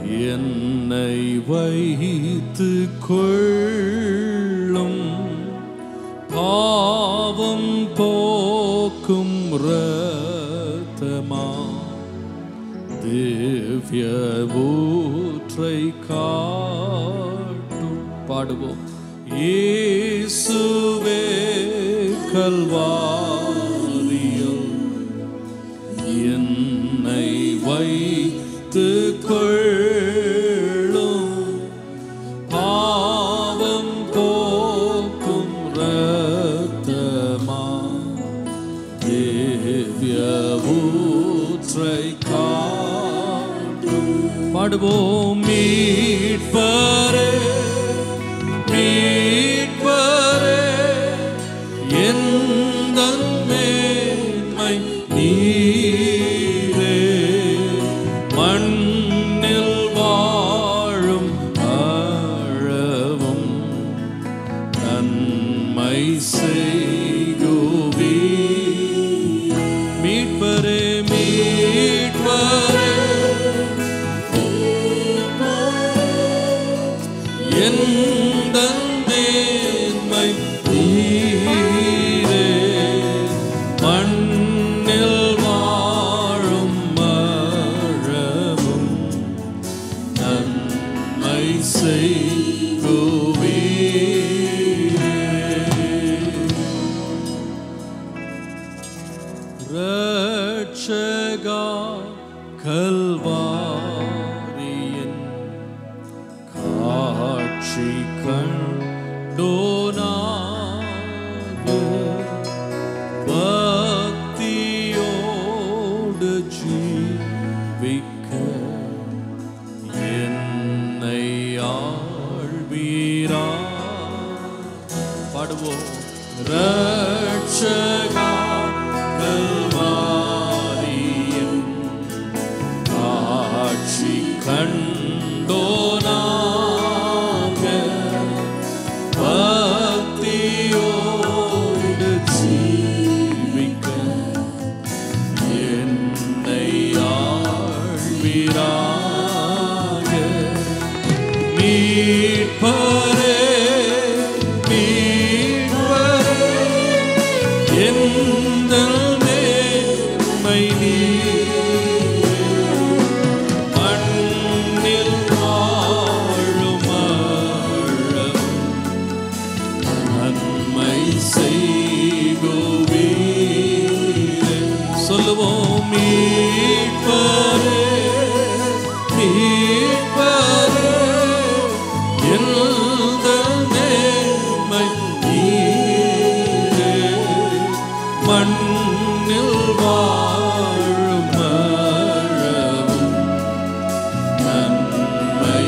என்னை வைத்து கொள்ளும் பாவம் போக்கும் ரத்தமா திவ்ய ஊற்றை காட்டும் பாடுவோம் இயேசுவே கல்வாரியில் என்னை வைத்து கொள்ளும் பாவம் போக்கும் ரத்தமா திவ்ய ஊற்றை காட்டும் பாடுவோம் மீட்பரே மீட்பரே எந்தன் மேன்மை நீரே மண்ணில் வாழும் ஆழவும் நன்மை செய்குவி மீட்பரே மீட்பரே எந்த மேன்மை நீரே மண்ணில் வாழும் மழவும் நன்மை செய்குவீரே ரட்சகா கல்வாரியின் காட்சி கண்டோனாக பக்தியோடு ஜீவிக்க என்னை ஆழ்வீரா பாடுவோம் ரட்சகா கல்வாரியின் காட்சி கண்டோனாக பக்தியோடு ஜீவிக்க என்னை ஆழ்வீராக மீட்பரே மீட்பரே எந்த மேன்மை நீரே மண்ணில் வாழும் ஆழம் நன்மை செய்குவீரே சொல்லுவோம் மீட்பரே மீட்பரே எந்த நேர்மை நீரே மண்ணில் வாழும் ஆழமும் நன்மை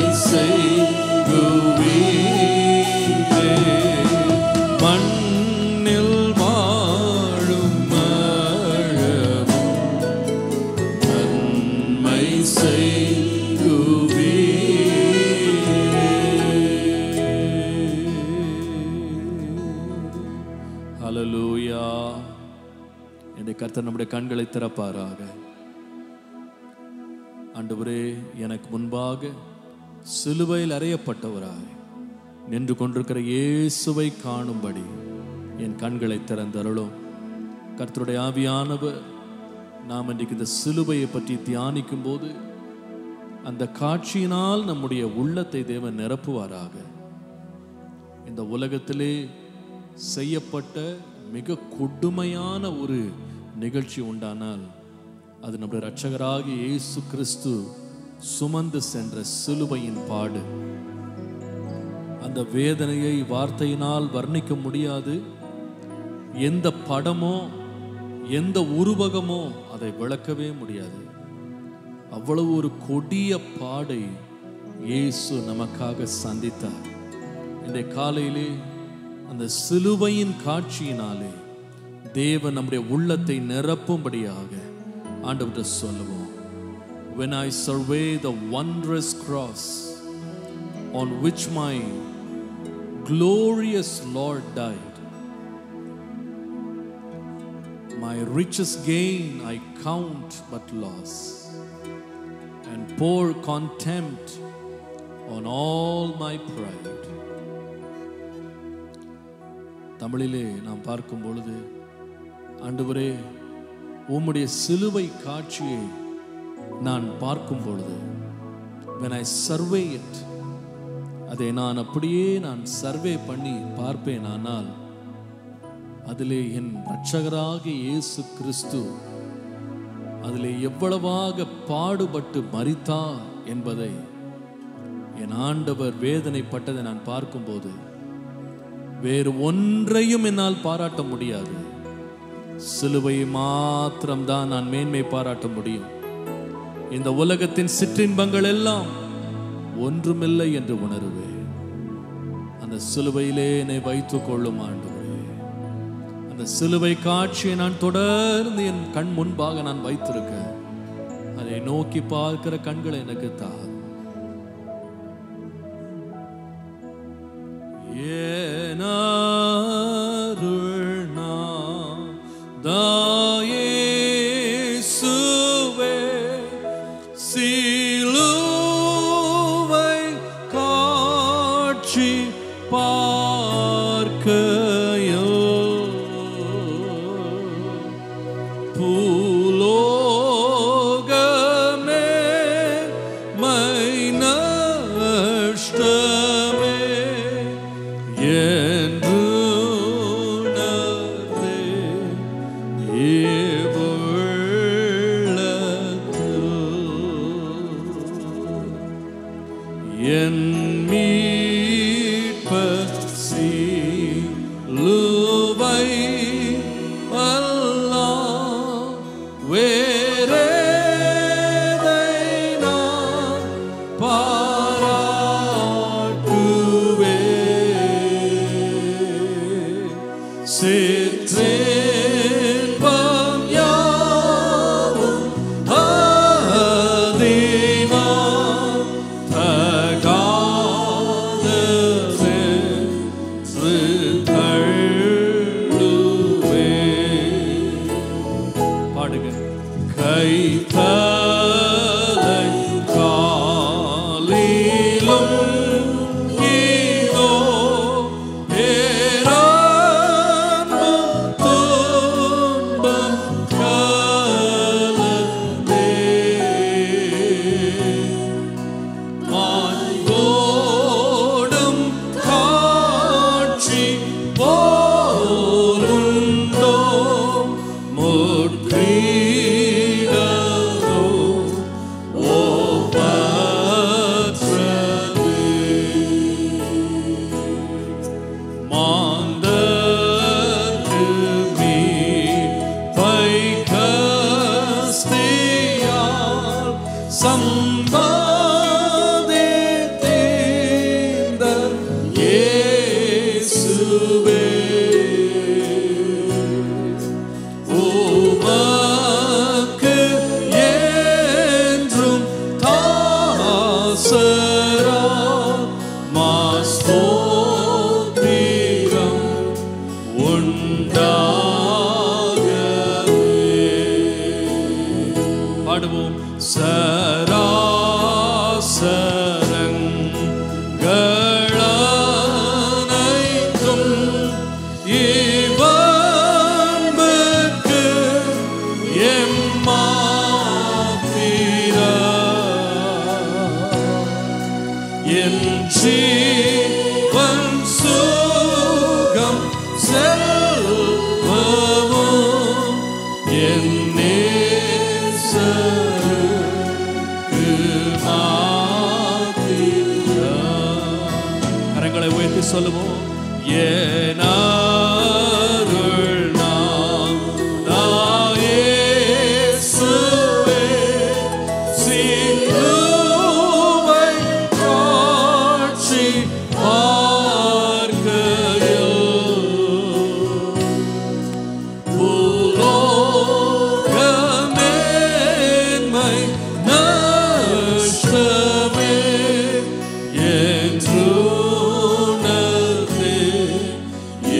செய்குவீரே மண்ணில் வாழும் ஆழமும் நன்மை செய்குவீரே ஹalleluya என்னுடைய கர்த்தர் நம்முடைய கண்களை திறப்பாராக ஆண்டவரே எனக்கு முன்பாக சிலுவையில் அறையப்பட்டவராய் நின்று கொண்டிருக்கிற இயேசுவை காணும்படி என் கண்களை திறந்தருளும் கர்த்தருடைய ஆவியானவர் நாம் இன்றைக்கு இந்த சிலுவையை பற்றி தியானிக்கும் போது அந்த காட்சியினால் நம்முடைய உள்ளத்தை தேவன் நிரப்புவாராக இந்த உலகத்திலே செய்யப்பட்ட மிக கொடுமையான ஒரு நிகழ்ச்சி உண்டானால் அது நம்முடைய இரட்சகராகிய இயேசு கிறிஸ்து சுமந்து சென்ற சிலுவையின் பாடு அந்த வேதனையை வார்த்தையினால் வர்ணிக்க முடியாது எந்த படமோ எந்த உருவகமோ அதை விளக்கவே முடியாது அவ்வளவு ஒரு கொடிய பாடை இயேசு நமக்காக சந்தித்தார் இந்த காலையிலே அந்த சிலுவையின் காட்சியினாலே தேவன் நம்முடைய உள்ளத்தை நிரப்பும்படியாக ஆண்டவர்கிட்ட சொல்லுவோம் when I survey the wondrous cross on which my glorious Lord died my richest gain I count but loss and pour contempt on all my pride. தமிழிலே நாம் பார்க்கும் பொழுது ஆண்டவரே உம்முடைய சிலுவை காட்சியை நான் பார்க்கும் பொழுது when I survey it அதை நான் அப்படியே நான் சர்வே பண்ணி பார்ப்பேன் ஆனால் அதிலே என் இரட்சகராக இயேசு கிறிஸ்து அதிலே எவ்வளவாக பாடுபட்டு மரித்தார் என்பதை என் ஆண்டவர் வேதனைப்பட்டதை நான் பார்க்கும்போது வேறு ஒன்றையும் என்னால் பாராட்ட முடியாது சிலுவையை மாத்திரம்தான் நான் மேன்மை பாராட்ட முடியும் இந்த உலகத்தின் சிற்றின்பங்கள் எல்லாம் ஒன்றுமில்லை என்று உணருவேன் அந்த சிலுவையிலே என்னை வைத்துக் கொள்ளும் ஆண்டவரே அந்த சிலுவை காட்சியை நான் தொடர்ந்து என் கண் முன்பாக நான் வைத்திருக்க அதை நோக்கி பார்க்கிற கண்களை எனக்கு தா தாயேசுவே சிலுவை காட்சி பார்க்கையோ பூலோகமே மை நஷ்டமே என்று உணர்ந்தே இவ்வுள்ளத்தில் என் மீட்பர் சிலுவை அல்லாஹ் வேறேதை நான் பாராட்டுவேன். சிற்றின்பம் யாவும் அதினால் தகாததென்று தள்ளுவேன். பாடுங்க கை தலை காலிலும் இதோ பேரன்பும் துன்பம் கலந்தே மாய்வோடும் காட்சி போலுண்டோ முற்றீடோ ஓப்பற்றது மாந்தர்க்கு மீட்பை கஸ்தியால் சம்பாதித்தீந்த இயேசுவே உமக்கு என்றும் தாசரா மாஸ்தோத்திரம் உண்டாகவே பாடுவோம் சராசரங்களனைத்தும் இவன்புக்கு எம்மாத்திர என் ஜீவன் சுகம் செல்வமும் என் நேசருக்கு மாத்திரம். கரங்களை உயர்த்தி சொல்லுவோம் ஏன் அருள் நாம் இயேசுவே சிலுவை காட்சி பார்க்கையோ பூலோகமேன்மை நஷ்டமே என்றுணர்ந்தே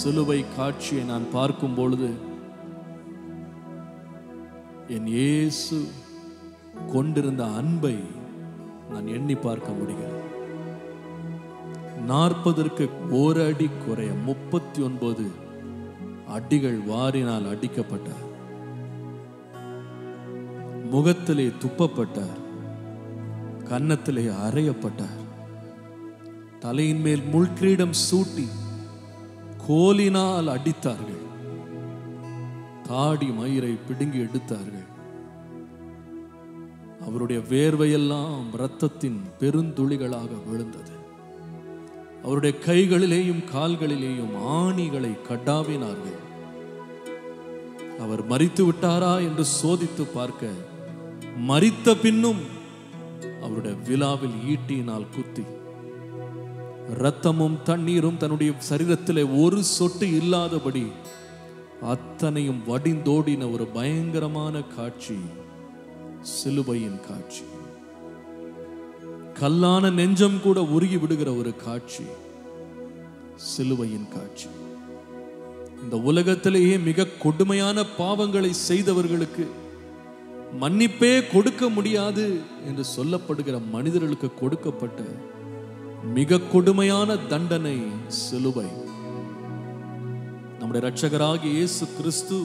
சிலுவை காட்சியை நான் பார்க்கும் பொழுது என் இயேசு கொண்டிருந்த அன்பை நான் எண்ணி பார்க்க முடிகிறது நாற்பதற்கு ஒரு அடி குறைய முப்பத்தி ஒன்பது அடிகள் வாரினால் அடிக்கப்பட்டார் முகத்திலே துப்பப்பட்டார் கன்னத்திலே அறையப்பட்டார் தலையின் மேல் முள்கிரீடம் சூட்டி கோலினால் அடித்தார்கள் தாடி மயிரை பிடுங்கி எடுத்தார்கள் அவருடைய வேர்வையெல்லாம் இரத்தத்தின் பெருந்துளிகளாக விழுந்தது அவருடைய கைகளிலேயும் கால்களிலேயும் ஆணிகளை கடாவினார்கள் அவர் மரித்து விட்டாரா என்று சோதித்து பார்க்க மரித்த பின்னும் அவருடைய விழாவில் ஈட்டியினால் குத்தி இரத்தமும் தண்ணீரும் தன்னுடைய சரீரத்திலே ஒரு சொட்டு இல்லாதபடி அத்தனையும் வடிந்தோடின ஒரு பயங்கரமான காட்சி சிலுவையின் காட்சி கல்லான நெஞ்சம் கூட உருகி விடுகிற ஒரு காட்சி சிலுவையின் காட்சி இந்த உலகத்திலேயே மிக கொடுமையான பாவங்களை செய்தவர்களுக்கு மன்னிப்பே கொடுக்க முடியாது என்று சொல்லப்படுகிற மனிதர்களுக்கு கொடுக்கப்பட்ட மிக கொடுமையான தண்டனை சிலுவை நம்முடைய இரட்சகராகிய இயேசு கிறிஸ்து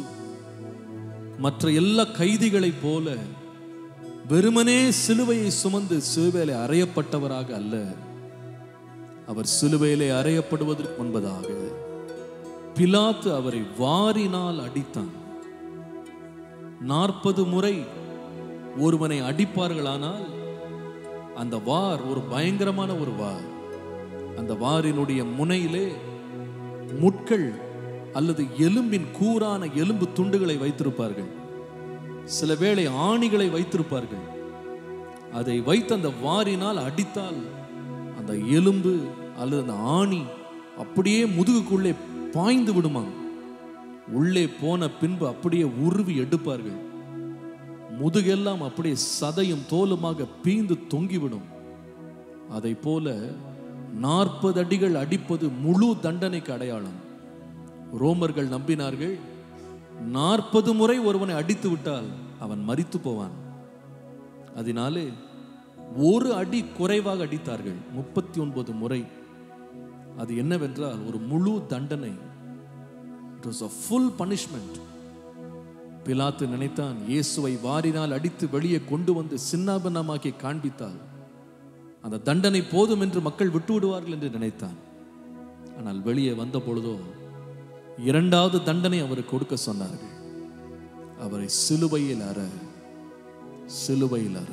மற்ற எல்லா கைதிகளைப் போல வெறுமனே சிலுவையை சுமந்து சிலுவையிலே அறையப்பட்டவராக அல்ல அவர் சிலுவையிலே அறையப்படுவதற்கு முன்பதாக பிலாத்து அவரை வாரினால் அடித்தான் நாற்பது முறை ஒருவனை அடிப்பார்களானால் அந்த வார் ஒரு பயங்கரமான ஒரு வார் அந்த வாரினுடைய முனையிலே முட்கள் அல்லது எலும்பின் கூரான எலும்பு துண்டுகளை வைத்திருப்பார்கள் சில வேளை ஆணிகளை வைத்திருப்பார்கள் அதை வைத்து அந்த வாரினால் அடித்தால் அந்த எலும்பு அல்லது அந்த ஆணி அப்படியே முதுகுக்குள்ளே பாய்ந்து விடுமாம் உள்ளே போன பின்பு அப்படியே உருவி எடுப்பார்கள் முதுகெல்லாம் அப்படியே சதையும் தோலுமாக பீந்து தொங்கிவிடும் அதை போல நாற்பது அடிகள் அடிப்பது முழு தண்டனைக்கு அடையாளம் ரோமர்கள் நம்பினார்கள் நாற்பது முறை ஒருவனை அடித்து விட்டால் அவன் மரித்து போவான் அதனாலே ஒரு அடி குறைவாக அடித்தார்கள் முப்பத்தி ஒன்பது முறை அது என்னவென்றால் ஒரு முழு தண்டனை it was a full punishment பிலாத்து நினைத்தான் இயேசுவை வாரினால் அடித்து வெளியே கொண்டு வந்து சின்னாபன்னமாக்கி காண்பித்தால் அந்த தண்டனை போதும் என்று மக்கள் விட்டு விடுவார்கள் என்று நினைத்தான் ஆனால் வெளியே வந்த பொழுதோ இரண்டாவது தண்டனை அவருக்கு கொடுக்க சொன்னார்கள் அவரை சிலுவையில் அற சிலுவையில் அற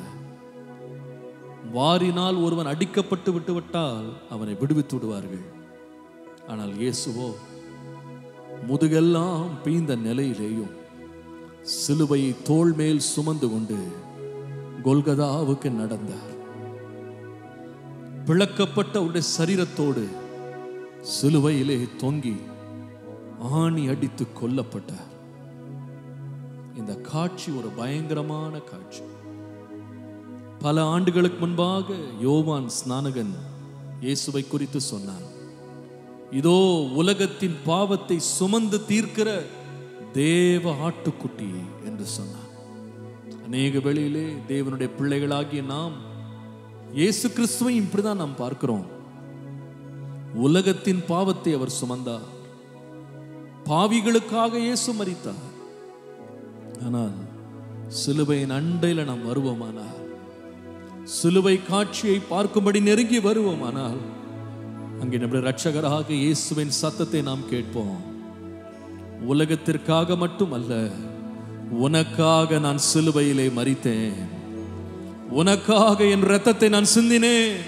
வாரினால் ஒருவன் அடிக்கப்பட்டு விட்டுவிட்டால் அவனை விடுவித்து விடுவார்கள் ஆனால் இயேசுவோ முதுகெல்லாம் பீந்த நிலையிலேயும் சிலுவையை தோள் மேல் சுமந்து கொண்டு கொல்கதாவுக்கு நடந்தார் பிளக்கப்பட்ட உடைய சரீரத்தோடு சிலுவையிலே தொங்கி ஆணி அடித்து கொல்லப்பட்டார் இந்த காட்சி ஒரு பயங்கரமான காட்சி பல ஆண்டுகளுக்கு முன்பாக யோவான் ஸ்நானகன் இயேசுவை குறித்து சொன்னான் இதோ உலகத்தின் பாவத்தை சுமந்து தீர்க்கிற தேவ ஆட்டுக்குட்டி என்று சொன்னான் அநேக வேளையிலே தேவனுடைய பிள்ளைகளாகிய நாம் இயேசு கிறிஸ்துவை இப்படிதான் நாம் பார்க்கிறோம் உலகத்தின் பாவத்தை அவர் சுமந்தார் பாவிகளுக்காக இயேசு மரித்தார் ஆனால் சிலுவையின் அண்டையில நாம் வருவோமானால் சிலுவை காட்சியை பார்க்கும்படி நெருங்கி வருவோமானால் அங்கே நம்முடைய ரட்சகராக இயேசுவின் சத்தத்தை நாம் கேட்போம் உலகத்திற்காக மட்டுமல்ல உனக்காக நான் சிலுவையிலே மறித்தேன் உனக்காக என் ரத்தத்தை நான் சிந்தினேன்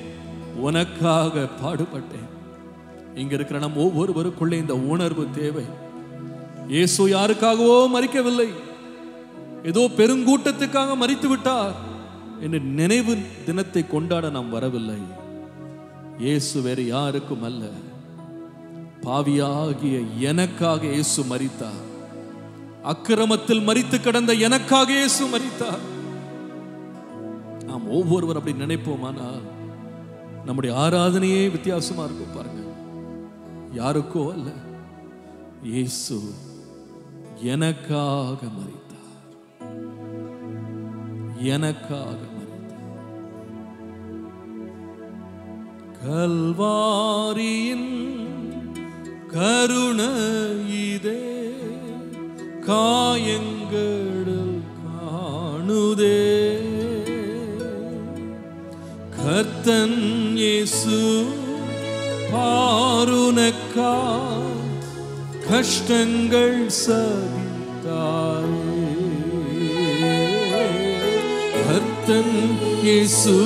உனக்காக பாடுபட்டேன் இங்க இருக்கிற நம் ஒவ்வொருவருக்குள்ளே இந்த உணர்வு தேவை இயேசு யாருக்காகவோ மறிக்கவில்லை ஏதோ பெருங்கூட்டத்துக்காக மறித்து விட்டார் என்று நினைவு தினத்தை கொண்டாட நாம் வரவில்லை இயேசு வேறு யாருக்கும் அல்ல பாவியாகிய எனக்காக இயேசு மரித்தார் அக்கிரமத்தில் மரித்து கிடந்த எனக்காக இயேசு மரித்தார் நாம் ஒவ்வொருவர் அப்படி நினைப்போமானால் நம்முடைய ஆராதனையே வித்தியாசமா இருக்கும் பாருங்க யாருக்கோ அல்ல இயேசு எனக்காக மறித்தார் எனக்காக மறித்தார் கல்வாரியின் கருணை இதே காயங்களில் காணுதே கர்த்தன் இயேசு பாருனக்கா கஷ்டங்கள் சகித்தாரே கர்த்தன் இயேசு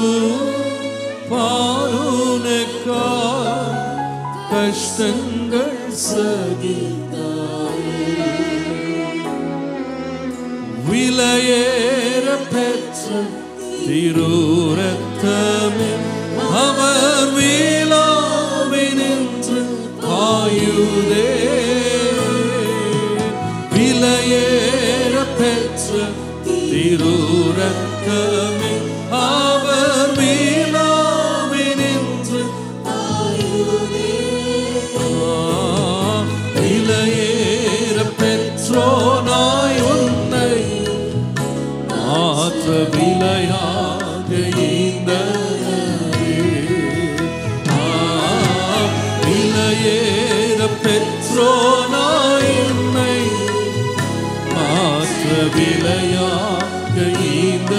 பாருனக்கா கஷ்டங்கள் சகித்தாரே விலையேற பெற்ற திருரத்தமே அவர் வீலாவினின்று ஆயுதே விலையேற பெற்ற திருரத்தமே அவர் வீலாவினின்று விலையேற பெற்றோனாய் உன்னை மாற்ற விலையாக இந்த விலையேற பெற்றோனாய் உன்னை மாற்ற விலையாக இந்த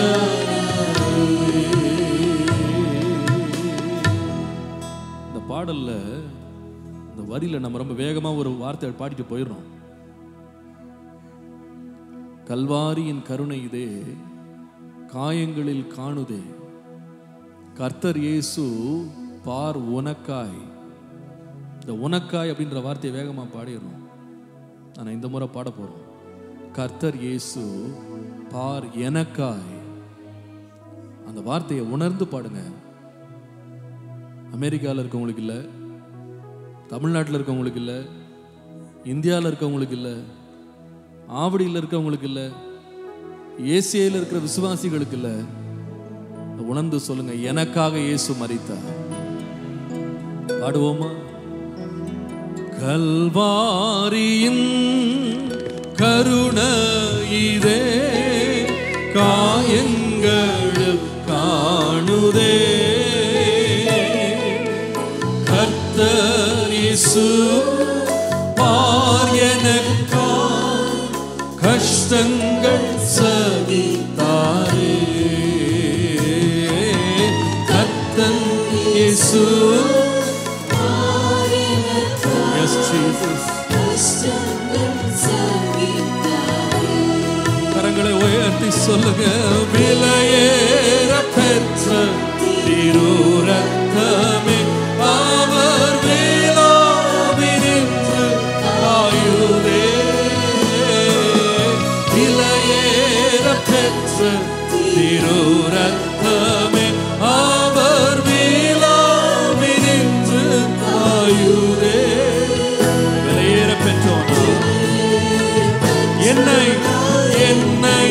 இந்த பாடல்ல இந்த வரியில நம்ம ரொம்ப வேகமா ஒரு வார்த்தை பாடிட்டு போயிடுறோம் கல்வாரியின் கருணை இதே காயங்களில் காணுதே கர்த்தர் இயேசு பார் உனக்காய் இந்த உனக்காய் அப்படின்ற வார்த்தையை வேகமா பாடிடணும் ஆனா இந்த முறை பாட போறோம் கர்த்தர் இயேசு பார் எனக்காய் அந்த வார்த்தையை உணர்ந்து பாடுங்க அமெரிக்காவில் இருக்கவங்களுக்கு இல்லை தமிழ்நாட்டில் இருக்கவங்களுக்கு இல்லை இந்தியாவில் இருக்கவங்களுக்கு இல்லை ஆவடியில் இருக்கவங்களுக்கு இல்லை ஏசியில் இருக்கிற விசுவாசிகளுக்கு இல்லை உணர்ந்து சொல்லுங்க எனக்காக இயேசு மரித்தார் பாடுவோமா கல்வாரியின் கருணை இதே காயங்கள் காணுதே கர்த்தர் இயேசு பார் எனக்கா கஷ்டங்கள் சகித்தாரே கர்த்தன் இயேசு Yes, Jesus. கரங்களை உயர்த்தி சொல்லுங்க விலையேற பெற்ற திருரத்தமே அவர் வேளாவினின்று ஆயுதே விலையேற பெற்ற திருரத்தமே அவர் வேளாவினின்று ஆயுதே விலையேற பெற்றோனா என்னை என்னை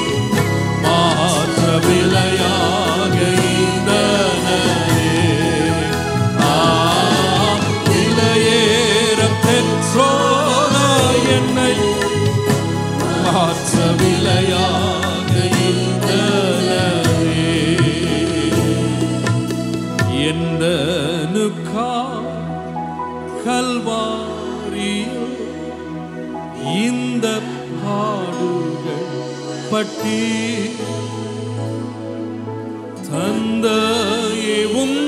மாற்ற விலையாக ஈந்தனரே. ஆ, விலையேற பெற்றோனா என்னை மாற்ற விலையாக ஈந்தனரே. எந்தனுக்கா கல்வாரியில் இந்த பாடுகள் பட்டி தந்தையும்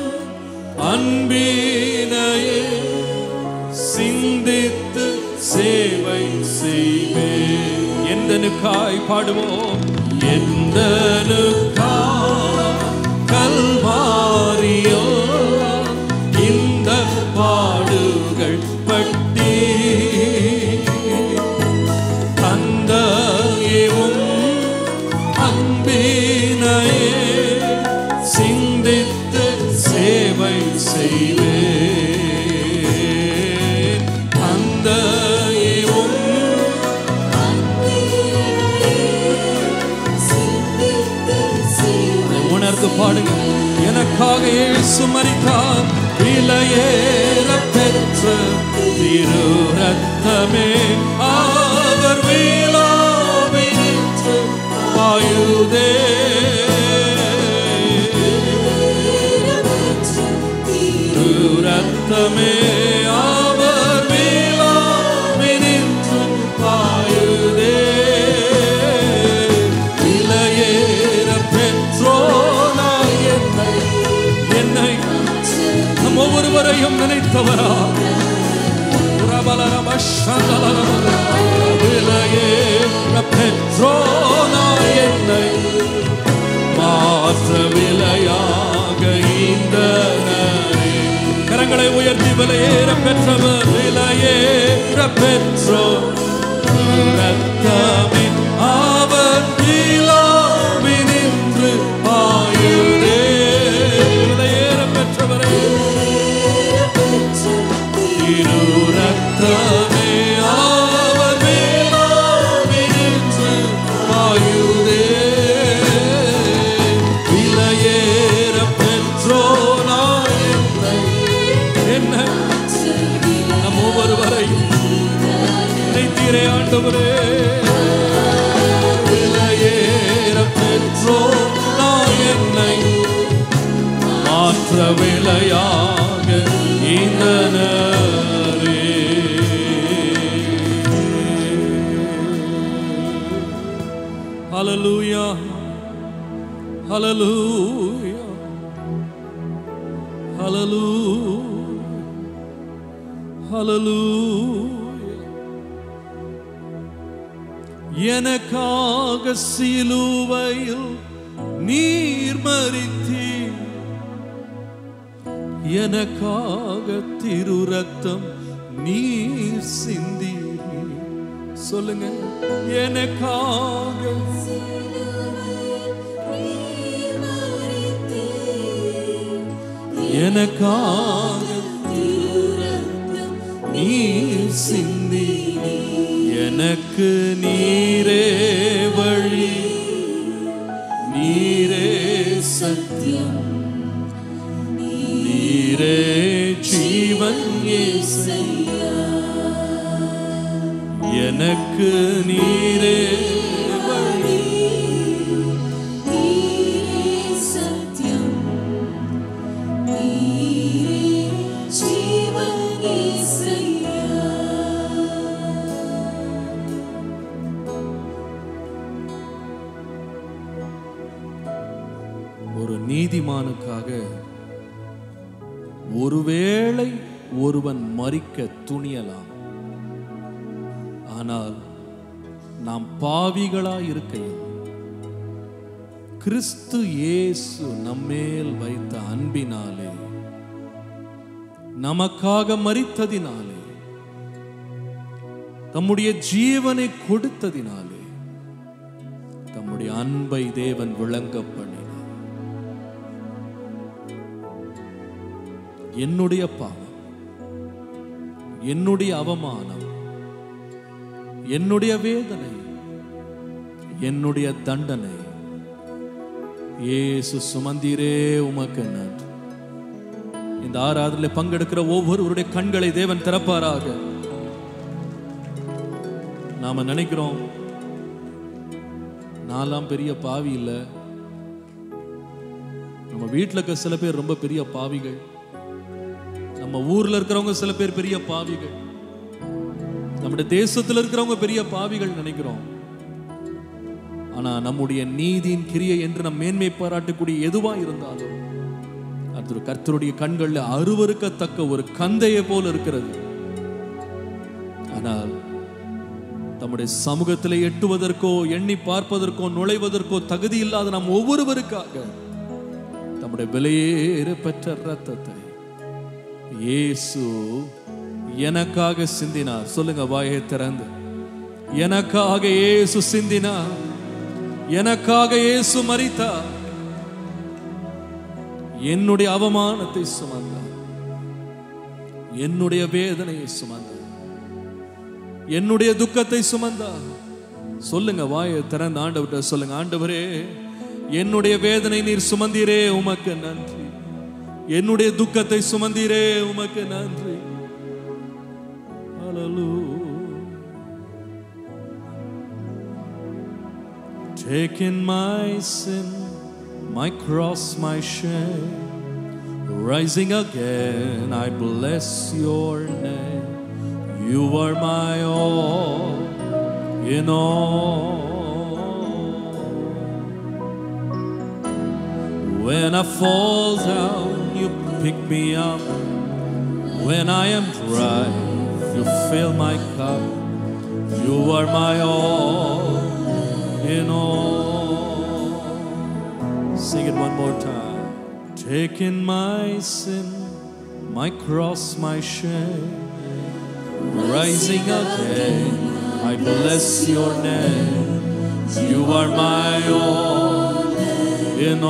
அன்பினையே சிந்தித்து சேவை செய்வே எந்தனுக்காய் பாடுவோம் எந்தனுக்காய் கல்வாரியோ இந்த பாடுகள் பட்டி தந்தையும் அன்பினையே சிந்தித்து சேவை செய்வேன் தந்தையும் உணர்ந்து பாடுங்க எனக்காக இயேசு மரித்தார் விலையேற பெற்ற திரு ரத்த ரத்தமே அவர் வீழாவினின்று பாயுதே திரு ரத்தமே அவர் வீழாவினின்று பாயுதே விலையேற பெற்றோனாய் என்னை என்னை நம் ஒவ்வொருவரையும் நினைத்தவரா பிரபலரம சந்தலரம விலையேற பெற்றோனாய் என்னை மாற்ற விலையாக இந்த கரங்களை உயர்த்தி விலையேற பெற்றவர் விலையேற பெற்றோ ரத்தமே அவர் நின்று பாயுதே விலையேற பெற்றவரே திரு ரத்தமே அவர் நின்று பாயுதே விலையேற பெற்றோனாய் என்னை என்னை நம் ஒவ்வொருவரையும் நினைத்தீரே ஆண்டவரே விலையேற பெற்றோனாய் என்னை மாற்ற விலையாக இந்த Hallelujah. Hallelujah. Hallelujah. Hallelujah. எனக்காக சிலுவையில் நீர் மறித்தீர் எனக்காக திரு ரத்தம் நீர் சிந்தீர் சொல்லுங்க எனக்காக எனக்காக நீர் சிந்தி எனக்கு நீரே வழி நீரே சத்தியம் நீரே ஜீவன் இயேசையா. எனக்கு நீரே வழி ஒரு நீதிமானுக்காக ஒருவேளை ஒருவன் மறிக்க துணியலாம் ஆனால் நாம் பாவிகளாய் இருக்கையில் கிறிஸ்து இயேசு நம்மேல் வைத்த அன்பினாலே நமக்காக மறித்ததினாலே தம்முடைய ஜீவனை கொடுத்ததினாலே தம்முடைய அன்பை தேவன் விளங்க பண்ணினார் என்னுடைய பாவம் என்னுடைய அவமானம் என்னுடைய வேதனை என்னுடைய தண்டனை இயேசு சுமந்தீரே உமக்கு நன்றி இந்த ஆராதனை பங்கெடுக்கிற ஒவ்வொருவருடைய கண்களை தேவன் திறப்பாராக நாம நினைக்கிறோம் நான்லாம் பெரிய பாவி இல்லை நம்ம வீட்டில் இருக்க சில பேர் ரொம்ப பெரிய பாவிகள் நம்ம ஊர்ல இருக்கிறவங்க சில பேர் பெரிய பாவிகள் நம்முடைய தேசத்துல இருக்கிறவங்க பெரிய பாவிகள் நினைக்கிறோம் ஆனா நம்முடைய நீதியின் கிரியை என்று நம் மேன்மை பாராட்டக்கூடிய எதுவா இருந்தாலும் அது ஒரு கர்த்தருடைய கண்கள்ல அருவருக்கத்தக்க ஒரு கந்தையை போல இருக்கிறது ஆனால் தம்முடைய சமூகத்திலே எட்டுவதற்கோ எண்ணி பார்ப்பதற்கோ நுழைவதற்கோ தகுதி இல்லாத நாம் ஒவ்வொருவருக்காக தம்முடைய விலையேற பெற்ற ரத்தத்தை இயேசு எனக்காக சிந்தினார் சொல்லுங்க வாயை திறந்து எனக்காக இயேசு சிந்தினார் எனக்காக இயேசு மரித்தார் என்னுடைய அவமானத்தை சுமந்தார் என்னுடைய வேதனையை சுமந்தார் என்னுடைய துக்கத்தை சுமந்தார் சொல்லுங்க வாயை திறந்து ஆண்டவர்கிட்ட சொல்லுங்க ஆண்டவரே என்னுடைய வேதனை நீர் சுமந்தீரே உமக்கு நன்றி என்னுடைய துக்கத்தை சுமந்தீரே உமக்கு நன்றி Hallelujah. taken my sin, my cross, my shame. Rising again, I bless your name. You are my all in all. When I fall down, you pick me up. When I am dry, you fill my cup. You are my all in all. Sing it one more time. Taking my sin, my cross, my shame. Rising again, I bless your name. You are my all in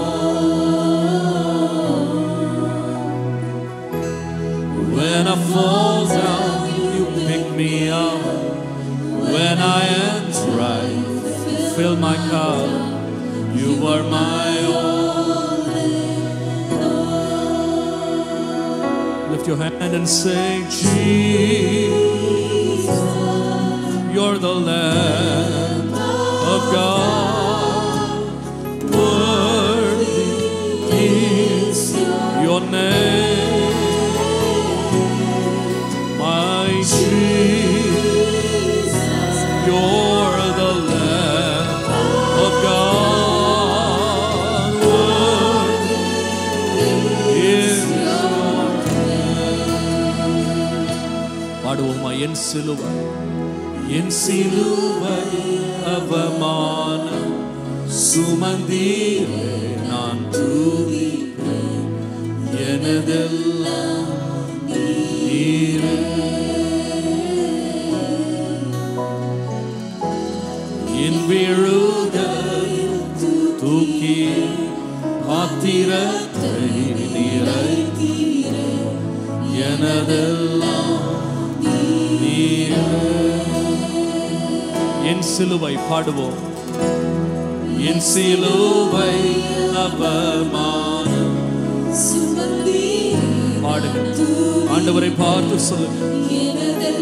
all. When I fall down, you pick me up. When I am dry, fill my cup. You are my all. Lift your hand and say, Jesus, you're the Lamb of God. Worthy is your name, my Jesus. You're the Lamb of God. Worthy is your பாடுவோமா என் சிலுவை என் சிலுவை அவமானம் சுமந்தீரே நான் துதிப்பேன் எனதெல்லாம் நீரே என் விழுகையில் தூக்கி பாத்திரத்தை நிறைத்தீரே எனதெல்லாம் நீரே என் சிலுவை பாடுவோம் என் சிலுவை அவமானம் பாடுங்க ஆண்டவரை பார்த்து சொல்லுங்க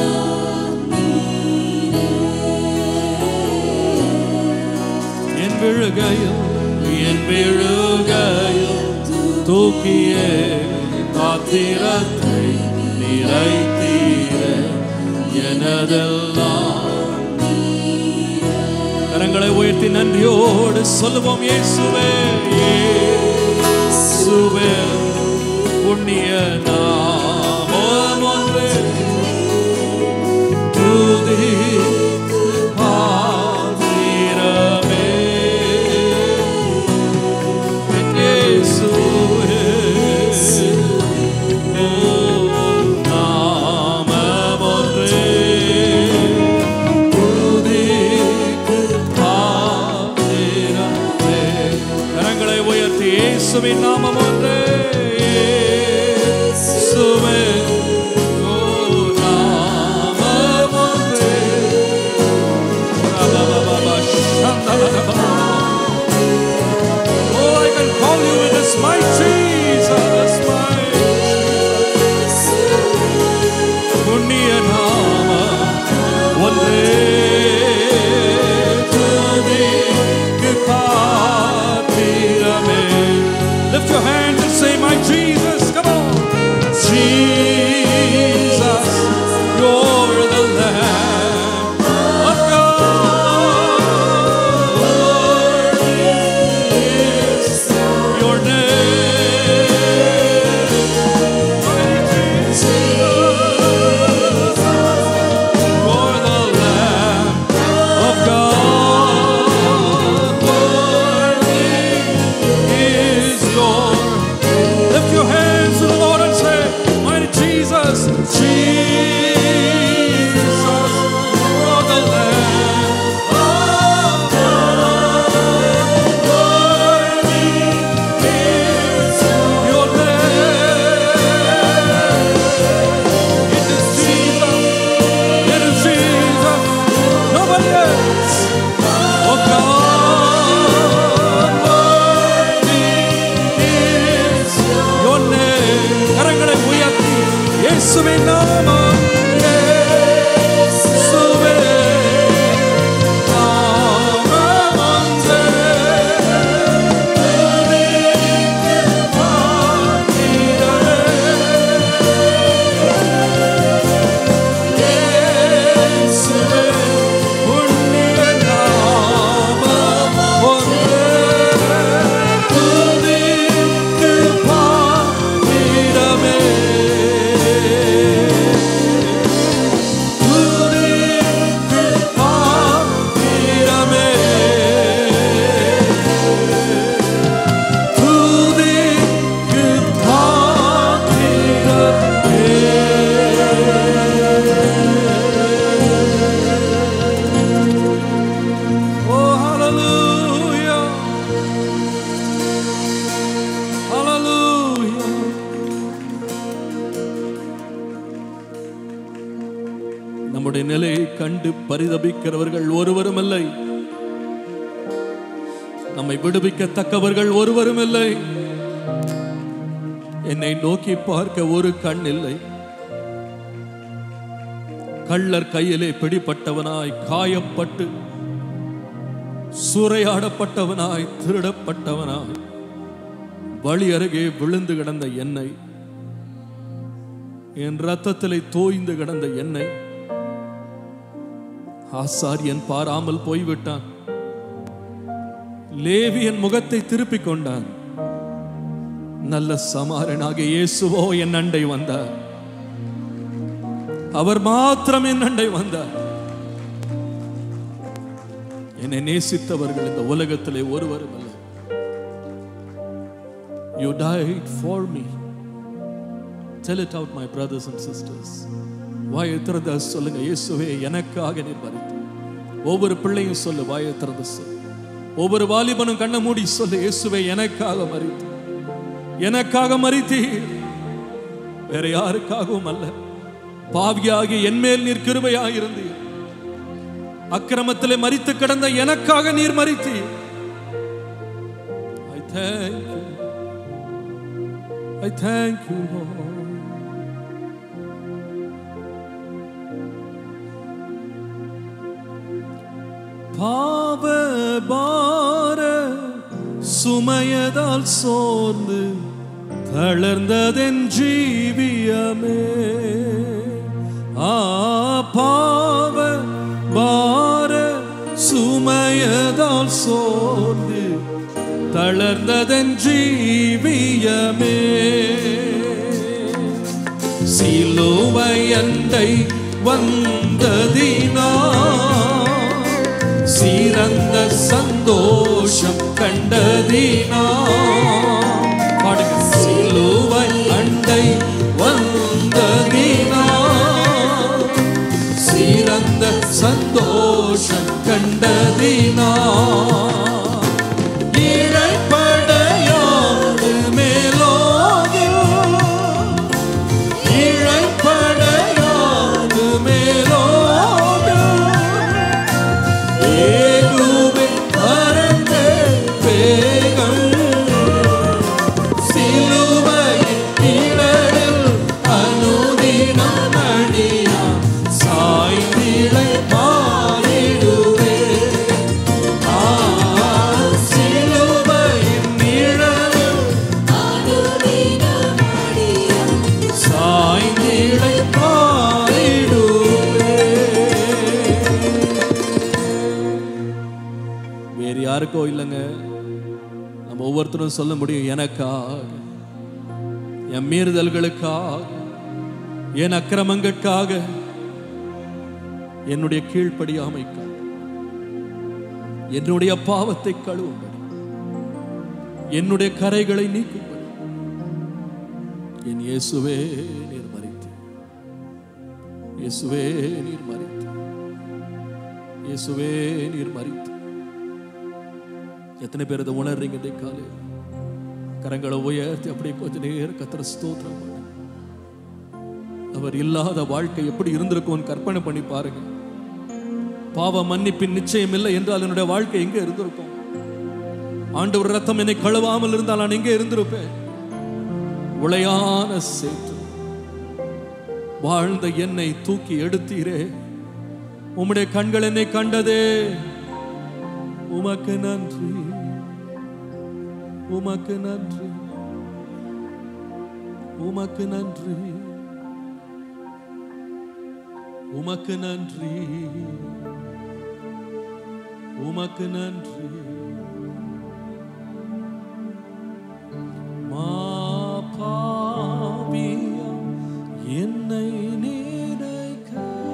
என் விழுகையில் என் விழுகையில் தூக்கியே பாத்திரத்தை நிறைத்தீர எனதெல்லாம் கரங்களை உயர்த்தி நன்றியோடு சொல்லுவோம் இயேசுவே இயேசுவே புண்ணிய நாமம் ஒன்றே துதி பாத்திரமே இயேசுவே ஓ நாமம் ஒன்றே துதிக்கு பாத்திரமே. கரங்களை உயர்த்தி இயேசுவின் நாமம் ஒன்றே இயேசுவே. ஓ, நாமம் ஒன்றே. ரபபபப, சந்தபபப. Oh, I can call you in this my Jesus, my புண்ணிய நாம ஒன்றே துதிக்கு பாத்திரமே. Lift your hands and say, My Jesus, come on. Jesus, you're the Lamb of God. Worthy is your name. Mighty Jesus, you're the Lamb நம்முடைய நிலையை கண்டு பரிதபிக்கிறவர்கள் ஒருவரும் இல்லை நம்மை விடுவிக்கத்தக்கவர்கள் ஒருவரும் இல்லை என்னை நோக்கி பார்க்க ஒரு கண் இல்லை கள்ளர் கையிலே பிடிப்பட்டவனாய் காயப்பட்டு சூறையாடப்பட்டவனாய் திருடப்பட்டவனாய் வழி அருகே விழுந்து கிடந்த என்னை என் ரத்தத்திலே தோய்ந்து கிடந்த என்னை ஆசாரியன் பாராமல் போய்விட்டான் லேவியன் முகத்தை திருப்பிக் கொண்டான் நல்ல சமாரனாக இயேசுவோ என் அண்டை வந்தார் அவர் மாத்திரம் என் அண்டை வந்தார் என்னை நேசித்தவர்கள் இந்த உலகத்திலே ஒருவரும் அல்ல you died for me tell it out my brothers and sisters வாயை திறந்த சொல்லுங்க இயேசுவே எனக்காக நீர் மறித்து ஒவ்வொரு பிள்ளையும் சொல்லு வாயை திறந்து சொல்லு ஒவ்வொரு வாலிபனும் கண்ணை மூடி சொல்லு இயேசுவே எனக்காக மறித்து எனக்காக மறித்தீர் வேற யாருக்காகவும் அல்ல பாவியாகி என் மேல் நீர் கிருபையாயிருந்தீர் அக்கிரமத்திலே மறித்து கிடந்த எனக்காக நீர் மறித்தீர் I thank you. I thank you, Lord. பாவ பார சுமையதால் சோர்ந்து தளர்ந்ததென் ஜீவியமே ஆ பாவ பார சுமையதால் சோர்ந்து தளர்ந்ததன் ஜீவியமே சிலுவை அண்டை வந்ததினா சிறந்த சந்தோஷம் கண்டதினா பாடுங்க சிலுவை அண்டை வந்ததினா சிறந்த சந்தோஷம் கண்டதினா இழைப்படையாது மேலோகில் இழைப்படையாது மேலோகில் ஏகுவே பரந்த வேகம் சிலுவையின் நிழலில் அனுதினம் அடியான் சாய்ந்திழை மாறிடுவே ஆ, சிலுவையின் நிழலில் சாய்ந்திழை மாறிடுவே வேறு யாருக்கோ இல்லைங்க நம்ம ஒவ்வொருத்தரும் சொல்ல முடியும் எனக்காக என் மீறுதல்களுக்காக என் அக்கிரமங்களுக்காக என்னுடைய கீழ்ப்படியாமைக்காக என்னுடைய பாவத்தை கழுவும்படி என்னுடைய கரைகளை நீக்கும்படி என் இயேசுவே நீர் மறித்து இயேசுவே நீர் மறித்து இயேசுவே நீர் மறித்து எத்தனை பேர் இதை உணர்றீங்க இன்றைக்கு காலையில் கரங்களை உயர்த்தி அப்படியே கொஞ்ச நேரம் கத்திர ஸ்தோத்திரம் பண்ணுங்க. அவர் இல்லாத வாழ்க்கை எப்படி இருந்திருக்கும்னு கற்பனை பண்ணி பாருங்க பாவ மன்னிப்பின் நிச்சயம் இல்லை என்றால் என்னுடைய வாழ்க்கை எங்க இருந்திருக்கும் ஆண்டவர் ரத்தம் என்னை கழுவாமல் இருந்தால் நான் எங்கே இருந்திருப்பேன் உளையான சேற்று வாழ்ந்த என்னை தூக்கி எடுத்தீரே உம்முடைய கண்கள் என்னை கண்டதே உமக்கு நன்றி உமக்கு நன்றி உமக்கு நன்றி உமக்கு நன்றி உமக்கு நன்றி மாபாவியா என்னை நினைக்க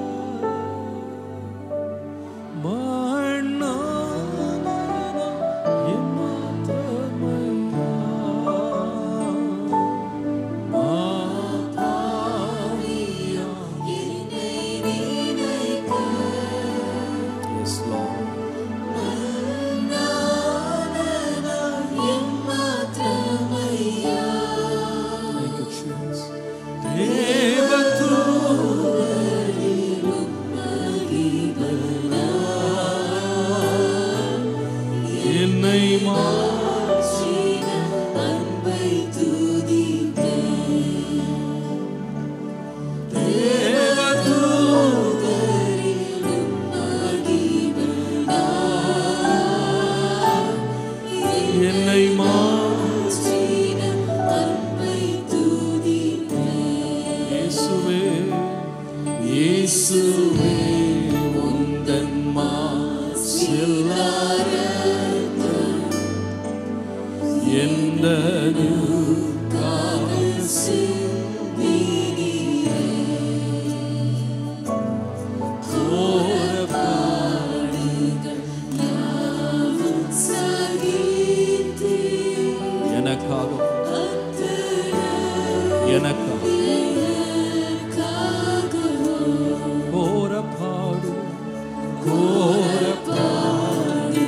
மண்ணான எம்மாத்திரமையா. மாபாவியா. Yes, Lord. இயேசுவே உந்தன் மாசில்லாத எந்தது எனக்காக எனக்காக கோர பாடு கோர பாடு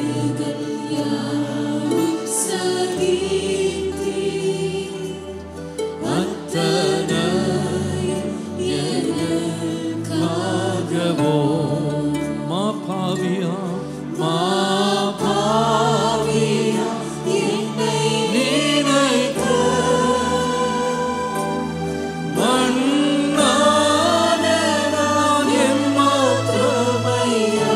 அத்தனை எனக்காகவோ மா பாவியா மா பாவியா நினைத்து மண்ணான நான் எம்மாத்திரமையா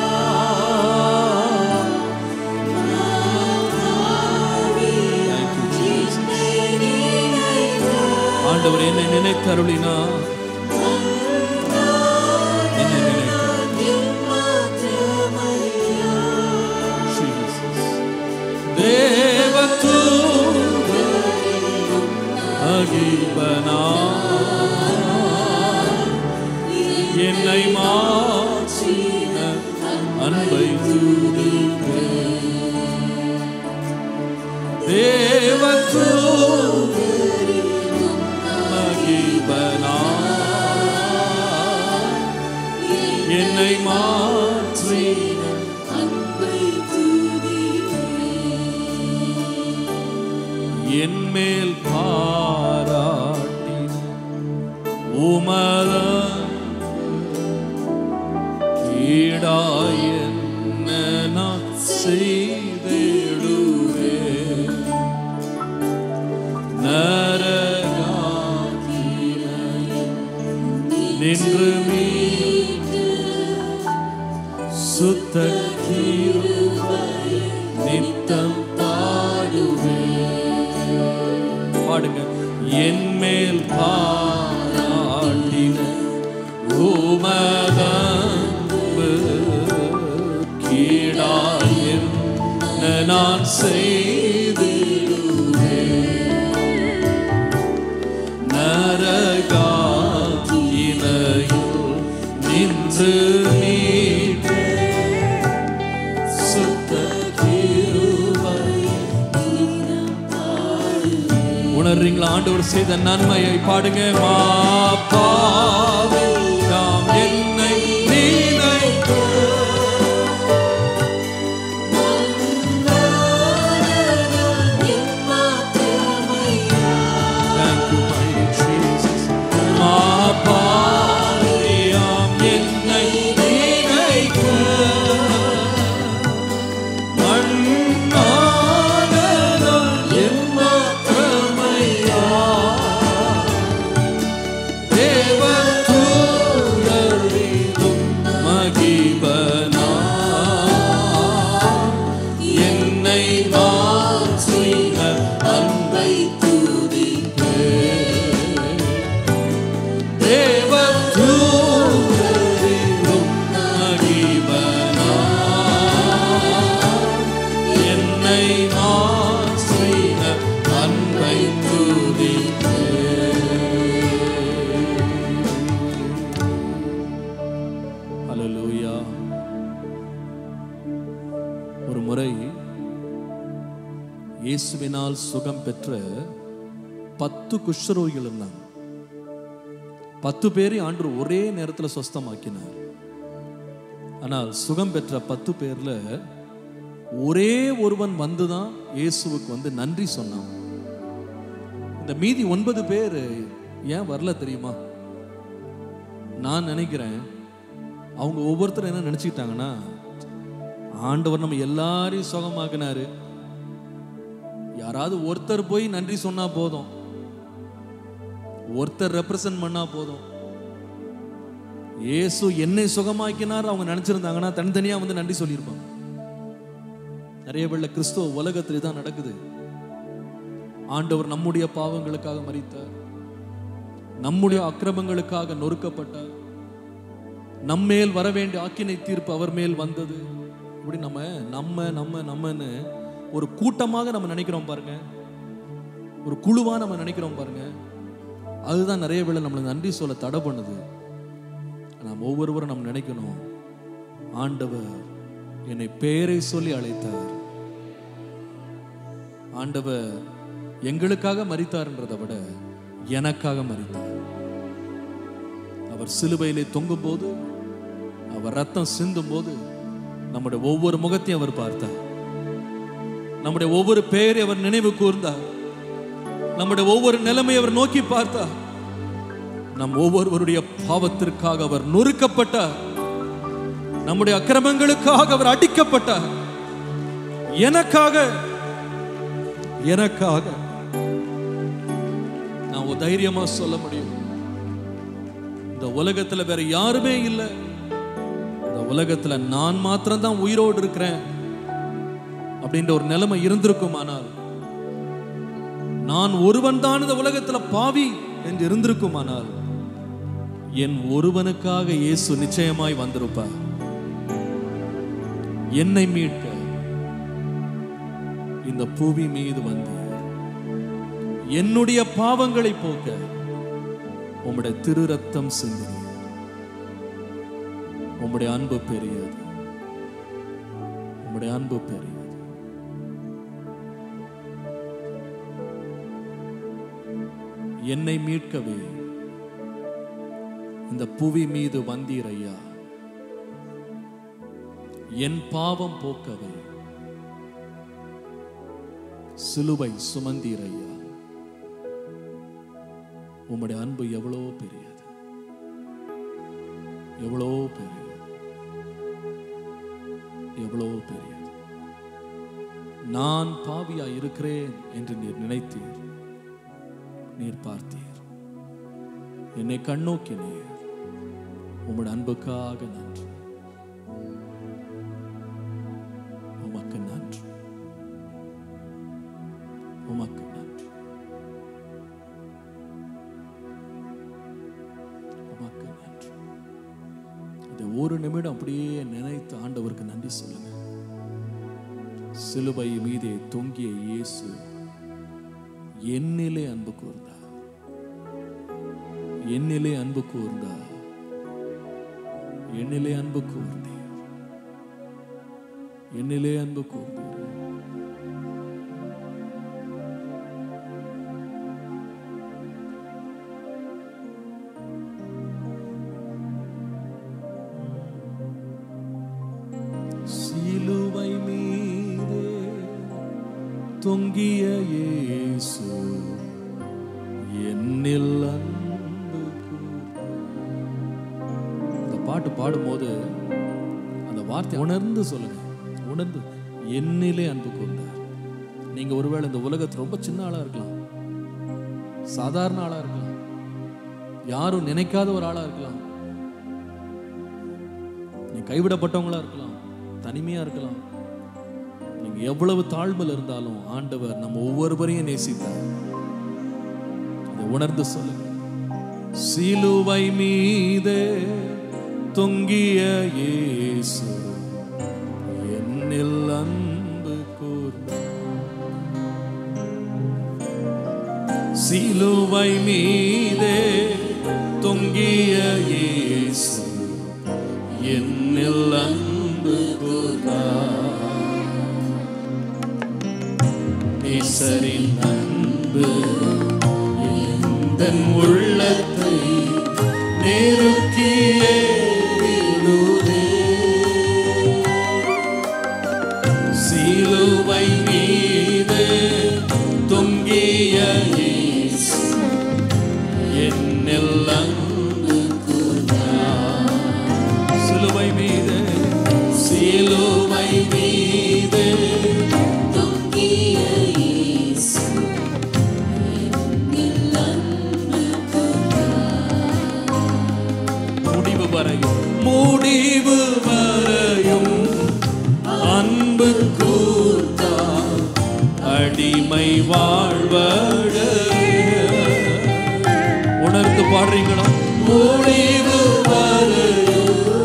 Thank you, Jesus. ஆண்டவர் என்னை நினைத்தருளினா என்னை நினைத்தார் Jesus. தேவதூதரிலும் அகிபனா என்னை மாற்றின அன்பை தூதிப்பேன். தேவதூதரிலும் அகிபனா என்னை மாற்றின என் மேல் பாராட்டின உமத ஈடாய் என்ன நான் செய்திடுவே நின்று மீட்டு சுத்த நித்தம் பாடுவே பாடுங்க என் மேல் பாராட்டின உமதன்பு கீழாயின் நான் செய்திடுவே நரகாயினையில் நின்று மீட்ட சுத்த கிருபை உணர்றீங்களா ஆண்டவர் செய்த நன்மையை பாடுங்க மா பாவி நாம் என்னை நினைத்து Thank you, mighty Jesus. மா பாவி நாம் என்னை நினைத்து மண்ணான நான் என் மாத்திரமையா தேவதூதரிலும் மகிபனா என்னை மாற்றின அன்பை துதிப்பேன். தேவதூதரிலும் மகிபனா என்னை மாற்றின அன்பை ஹalleluya ஒரு முறை இயேசுவினால் சுகம் பெற்ற பத்து குஷ்டரோகிகள் இருந்தாங்க பத்து பேரை ஆண்டு ஒரே நேரத்தில் சொஸ்தமாக்கினார் ஆனால் சுகம் பெற்ற பத்து பேர்ல ஒரே ஒருவன் வந்துதான் இயேசுவுக்கு வந்து நன்றி சொன்னான் இந்த மீதி ஒன்பது பேர் ஏன் வரல தெரியுமா நான் நினைக்கிறேன் அவங்க ஒவ்வொருத்தரும் என்ன நினைச்சுக்கிட்டாங்கன்னா ஆண்டவர் நம்ம எல்லாரையும் சுகமாக்குனாரு யாராவது ஒருத்தர் போய் நன்றி சொன்னா போதும் ஒருத்தர் ரெப்ரசன்ட் பண்ணா போதும் இயேசு என்னை சுகமாக்கினார் அவங்க நினைச்சிருந்தாங்கன்னா தனித்தனியா வந்து நன்றி சொல்லியிருப்பாங்க நிறைய பேர்ல கிறிஸ்துவ உலகத்திலே தான் நடக்குது ஆண்டவர் நம்முடைய பாவங்களுக்காக மரித்தார் நம்முடைய அக்கிரமங்களுக்காக நொறுக்கப்பட்டார் நம்மேல் வர வேண்டிய ஆக்கினை தீர்ப்பு அவர் மேல் வந்தது இப்படி நம்ம நம்ம நம்ம நம்மன்னு ஒரு கூட்டமாக நம்ம நினைக்கிறோம் பாருங்க ஒரு குழுவா நம்ம நினைக்கிறோம் பாருங்க அதுதான் நிறைய வேளை நம்மளை நன்றி சொல்ல தடை பண்ணுது நாம் ஒவ்வொருவரும் நம்ம நினைக்கணும் ஆண்டவர் என்னை பெயரை சொல்லி அழைத்தார் ஆண்டவர் எங்களுக்காக மரித்தார்ன்றதை விட எனக்காக மரித்தார் அவர் சிலுவையிலே தொங்கும் போது அவர் ரத்தம் சிந்தும் போது நம்முடைய ஒவ்வொரு முகத்தையும் அவர் பார்த்தார் நம்முடைய ஒவ்வொரு பெயரை அவர் நினைவு கூர்ந்தார் நம்முடைய ஒவ்வொரு நிலைமை அவர் நோக்கி பார்த்தார் நம் ஒவ்வொருவருடைய பாவத்திற்காக அவர் நொறுக்கப்பட்டார் நம்முடைய அக்கிரமங்களுக்காக அவர் அடிக்கப்பட்டார் எனக்காக எனக்காக நான் ஒரு தைரியமா சொல்ல முடியும் இந்த உலகத்துல வேற யாருமே இல்லை இந்த உலகத்துல நான் மாத்திரம்தான் உயிரோடு இருக்கிறேன் அப்படின்ற ஒரு நிலைமை இருந்திருக்குமானால் நான் ஒருவன் தான் இந்த உலகத்துல பாவி என்று இருந்திருக்குமானால் என் ஒருவனுக்காக இயேசு நிச்சயமாய் வந்திருப்பார் என்னை மீட்க இந்த பூமி மீது வந்து என்னுடைய பாவங்களை போக்க உம்முடைய திரு ரத்தம் சிந்தினீர் உம்முடைய அன்பு பெரியது உம்முடைய அன்பு பெரியது என்னை மீட்கவே இந்த புவி மீது வந்தீர் ஐயா என் பாவம் போக்கவே சிலுவை சுமந்தீர் ஐயா உம்முடைய அன்பு எவ்வளோ பெரியது எவ்வளோ பெரியது எவ்வளோ பெரியது நான் பாவியா இருக்கிறேன் என்று நீர் நினைத்தீர் நீர் பார்த்தீர் என்னை கண்ணோக்கினீர் உம்முடைய அன்புக்காக நன்றி உமக்கு நன்றி உமக்கு நன்றி உமக்கு நன்றி இந்த ஒரு நிமிடம் அப்படியே நினைத்து ஆண்டவருக்கு நன்றி சொல்லுங்க சிலுவை மீதே தொங்கிய இயேசு என்னிலே அன்பு கூர்ந்தார் என்னிலே அன்பு கூர்ந்தார் என்னிலே அன்பு கூர்ந்தீர் என்னிலே அன்பு கூர்ந்தீர் சிலுவை மீதே தொங்கிய இயேசு என்னில் அன்பு கூர்ந்தார். இந்த பாட்டு பாடும்போது அந்த வார்த்தை உணர்ந்து சொல்லுங்க உணர்ந்து என்னிலே அன்பு கூர்ந்தார் நீங்க ஒருவேளை இந்த உலகத்துல ரொம்ப சின்ன ஆளா இருக்கலாம் சாதாரண ஆளா இருக்கலாம் யாரும் நினைக்காத ஒரு ஆளா இருக்கலாம் நீ கைவிடப்பட்டவங்களா இருக்கலாம் தனிமையா இருக்கலாம் நீங்க எவ்வளவு தாழ்மையில் இருந்தாலும் ஆண்டவர் நம்ம ஒவ்வொருவரையும் நேசித்தார் இதை உணர்ந்து சொல்லுங்க சிலுவை மீதே தொங்கிய இயேசு என்னில் அன்பு கூர்ந்தார் சிலுவை மீதே தொங்கிய இயேசு என்னில் அன்பு கூர்ந்தார் நேசரின் அன்பு எந்தன் உள்ளத்தை நெருக்கியே விடுதே. சிலுவை மீது தொங்கிய இயேசு என்னில் அன்பு கூர்ந்தார். சிலுவை மீது சிலுவை மீது தொங்கிய இயேசு என்னில் அன்பு முடிவு வரையும் முடிவு வரையும் அன்பு கூர்த்தார் அடிமை வாழ்வழ உணர்ந்து பாடுறீங்களா முடிவு வரையும்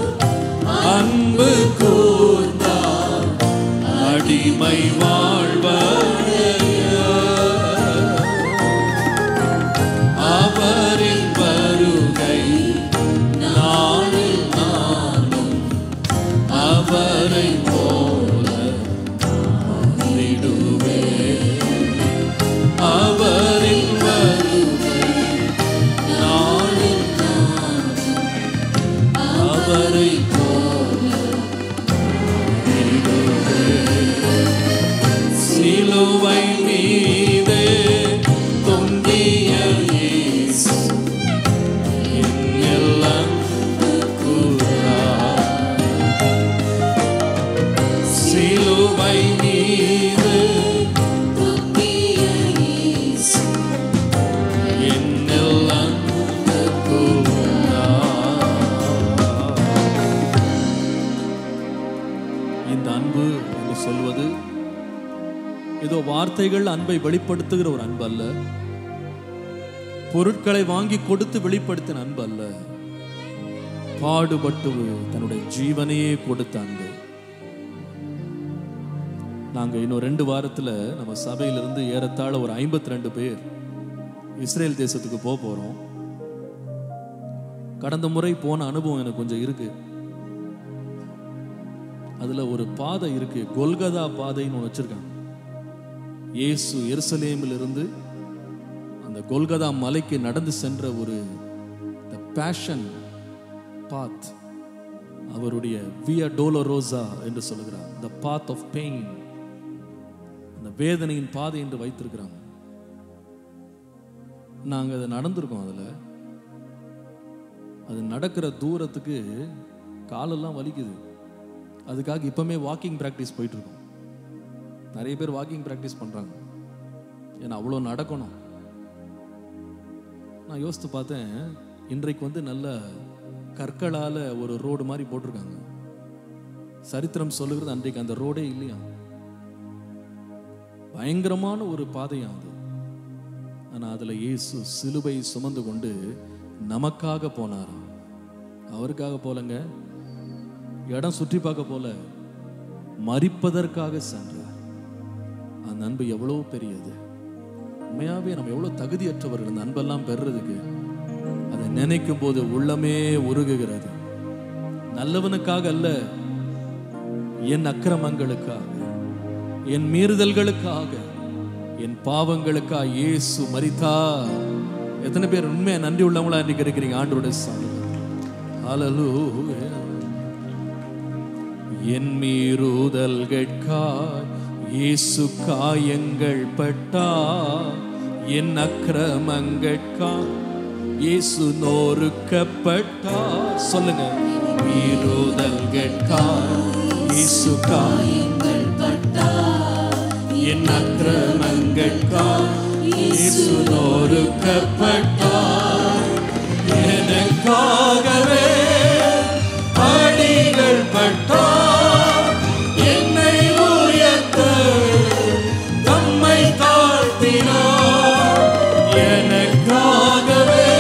இந்த அன்பு என்று சொல்வது ஏதோ வார்த்தைகள் அன்பை வெளிப்படுத்துகிற ஒரு அன்பு அல்ல பொருட்களை வாங்கி கொடுத்து வெளிப்படுத்தின அன்பு அல்ல பாடுபட்டு தன்னுடைய ஜீவனையே கொடுத்த அன்பு நாங்க இன்னும் ரெண்டு வாரத்துல நம்ம சபையிலிருந்து ஏறத்தாழ ஒரு ஐம்பத்தி ரெண்டு பேர் இஸ்ரேல் தேசத்துக்கு போக போறோம் கடந்த முறை போன அனுபவம் எனக்கு கொஞ்சம் இருக்கு அதுல ஒரு பாதை இருக்கு கொல்கதா பாதைன்னு ஒன்று வச்சிருக்காங்க இயேசு எருசலேமில் இருந்து அந்த கொல்கதா மலைக்கு நடந்து சென்ற ஒரு பேஷன் பாத் அவருடைய வியா டோலரோசா என்று சொல்லுகிறார் த பாத் ஆஃப் பெயின் அந்த வேதனையின் பாதை என்று வைத்திருக்கிறாங்க நாங்க அதை நடந்திருக்கோம் அதுல அது நடக்கிற தூரத்துக்கு காலெல்லாம் வலிக்குது அதுக்காக இப்பவுமே வாக்கிங் ப்ராக்டிஸ் போயிட்டு இருக்கோம் நிறைய பேர் வாக்கிங் ப்ராக்டிஸ் பண்றாங்க ஏன்னா அவ்வளோ நடக்கணும் நான் யோசித்து பார்த்தேன் இன்றைக்கு வந்து நல்ல கற்களால ஒரு ரோடு மாதிரி போட்டிருக்காங்க சரித்திரம் சொல்லுகிறது அன்றைக்கு அந்த ரோடே இல்லையா பயங்கரமான ஒரு பாதையா அது ஆனா அதுல இயேசு சிலுவை சுமந்து கொண்டு நமக்காக போனாராம் அவருக்காக போலங்க இடம் சுற்றி பார்க்க போல மறிப்பதற்காக சென்றார் அந்த அன்பு எவ்வளவு பெரியது உண்மையாவே நம்ம எவ்வளவு தகுதியற்றவர்கள் அந்த அன்பெல்லாம் பெறுறதுக்கு அதை நினைக்கும் போது உள்ளமே உருகுகிறது நல்லவனுக்காக அல்ல என் அக்கிரமங்களுக்காக என் மீறுதல்களுக்காக என் பாவங்களுக்காக இயேசு மரித்தா எத்தனை பேர் உண்மையா நன்றி உள்ளவங்களா இன்னைக்கு இருக்கிறீங்க ஆண்டோட சாமி ஹalleluya என் மீறுதல்கட்காய் இயேசு காயங்கள் பட்டா என் அக்கிரமங்கட்காய் இயேசு நோருக்கப்பட்டா சொல்லுங்க மீறுதல்கட்காய் இயேசு காயங்கள் பட்டா என் அக்கிரமங்கட்காய் இயேசு நோருக்கப்பட்டா எனக்காகவே அடிகள் பட்டார் என்னை உயர்த்த தம்மை தாழ்த்தினார் எனக்காகவே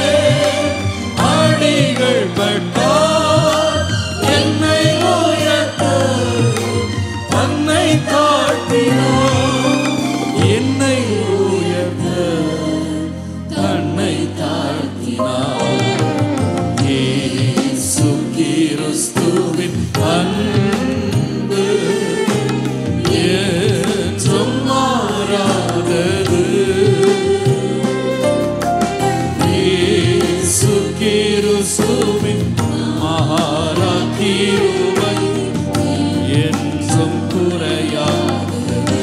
அடிகள் பட்டார் என்னை உயர்த்த தன்னை தாழ்த்தினார் என்னை உயர்த்த தன்னை தாழ்த்தினார் இயேசு கிறிஸ்துவின் அன்பு என்றும் மாறாதது இயேசு கிறிஸ்துவின் மகாரா கிருபை என்றும் குறையாதது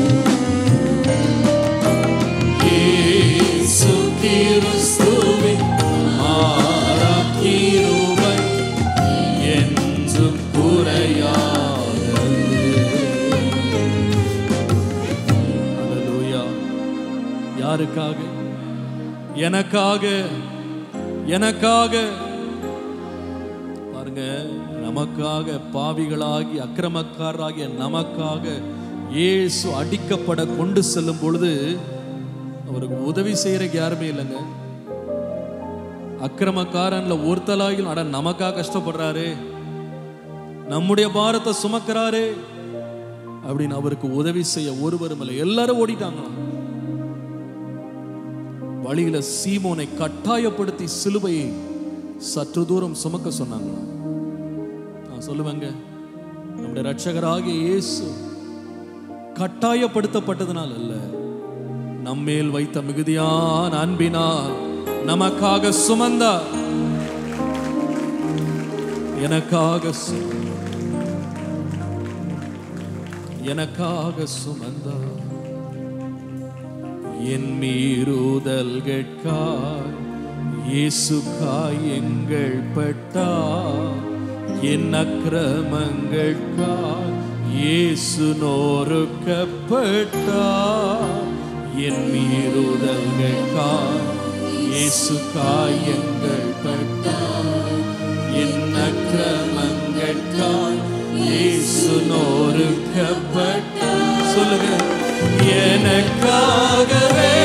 இயேசு கிறிஸ்துவின் மகாரா கிருபை என்றும் குறையாதது ஹalleluya யாருக்காக எனக்காக எனக்காக பாருங்க நமக்காக பாவிகளாகி அக்கிரமக்காரராகிய நமக்காக இயேசு அடிக்கப்பட கொண்டு செல்லும் பொழுது அவருக்கு உதவி செய்யறதுக்கு யாருமே இல்லைங்க அக்கிரமக்காரன்ல ஒருத்தலாகிலும் அட நமக்காக கஷ்டப்படுறாரு நம்முடைய பாரத்தை சுமக்கிறாரே அப்படின்னு அவருக்கு உதவி செய்ய ஒருவரும் இல்லை எல்லாரும் ஓடிட்டாங்களாம் வழியில சீமோனை கட்டாயப்படுத்தி சிலுவையை சற்று தூரம் சுமக்க சொன்னாங்களாம் நான் சொல்லுவேங்க நம்முடைய ரட்சகராகிய இயேசு கட்டாயப்படுத்தப்பட்டதனால் அல்ல நம்மேல் வைத்த மிகுதியான அன்பினால் நமக்காக சுமந்தார் எனக்காக சு- எனக்காக சுமந்தார் என் மீறுதல் கேட்காய் இயேசு காயங்கள் பட்டா என் அக்கிரமங்கள்காய் இயேசு நோருக்கப்பட்டா என் மீறுதல் கேட்காய் இயேசு காயங்கள் பட்டா என் அக்கிரமங்கள்காய் இயேசு நோருக்கப்பட்டா எனக்காகவே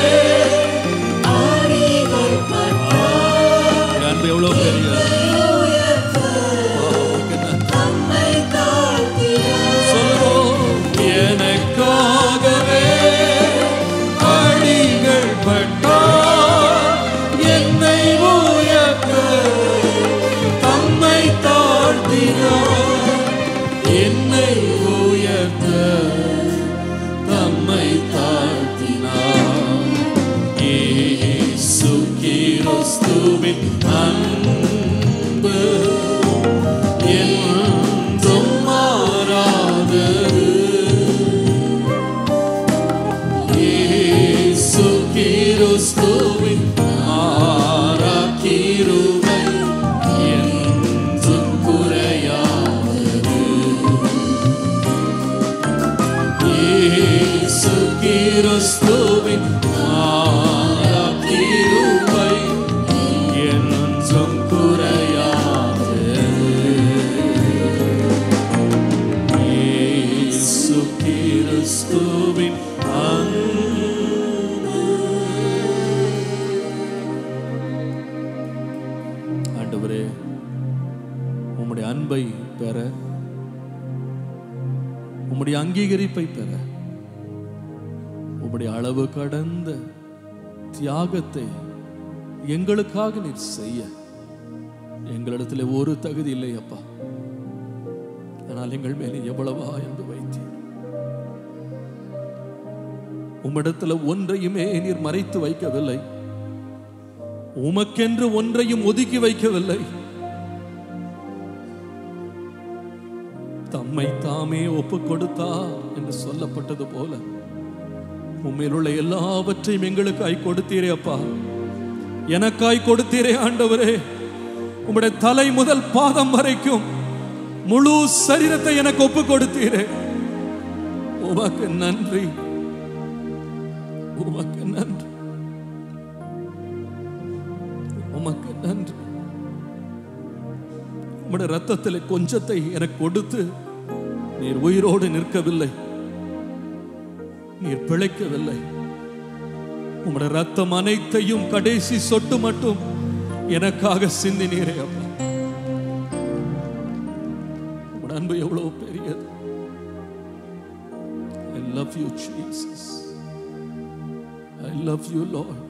ஆணிகள் என் அன்பு எவ்வளவு பெரிய அவருக்கு நன்றி. தம்மை தாழ்த்தினார் சொல்லுவோம் எனக்காகவே அடிகள் பட்டார் என்னை உயர்த்த தம்மை தாழ்த்தினார் என்னை உயர்த்த தம்மை தாழ்த்தினார் இயேசு கிறிஸ்துவின் அன்பு என்றும் மாறாதது இயேசு கிறிஸ்துவின் மாறா கிருபை என்றும் குறையாதது இயேசு கிறிஸ்துவின் மாறா கிருபை என்றும் குறையாதது இயேசு கிறிஸ்துவின் அன்பு. ஆண்டவரே உம்முடைய அன்பை பெற உம்முடைய அங்கீகரிப்பை பெற உம்முடைய அளவு கடந்த தியாகத்தை எங்களுக்காக நீர் செய்ய எங்களிடத்தில் ஒரு தகுதி இல்லை அப்பா ஆனால் எங்கள் மேலே எவ்வளவா என்று வைத்தீர் உம்மிடத்துல ஒன்றையுமே நீர் மறைத்து வைக்கவில்லை உமக்கென்று ஒன்றையும் ஒதுக்கி வைக்கவில்லை தம்மை தாமே ஒப்பு கொடுத்தார் என்று சொல்லப்பட்டது போல உண்மையில் உள்ள எல்லாவற்றையும் எங்களுக்காய் கொடுத்தீரே அப்பா எனக்காய் கொடுத்தீரே ஆண்டவரே உம்முடைய தலை முதல் பாதம் வரைக்கும் முழு சரீரத்தை எனக்கு ஒப்பு கொடுத்தீரே உமக்கு நன்றி உமக்கு நன்றி உமக்கு நன்றி உம்முடைய ரத்தத்தில் கொஞ்சத்தை எனக்கு கொடுத்து நீர் உயிரோடு நிற்கவில்லை நீர் பிழைக்கவில்லை உம்முடைய ரத்தம் அனைத்தையும் கடைசி சொட்டு மட்டும் எனக்காக சிந்தினீரே அப்பா உம்முடைய அன்பு எவ்வளவு பெரியது I love you, Jesus. I love you, Lord.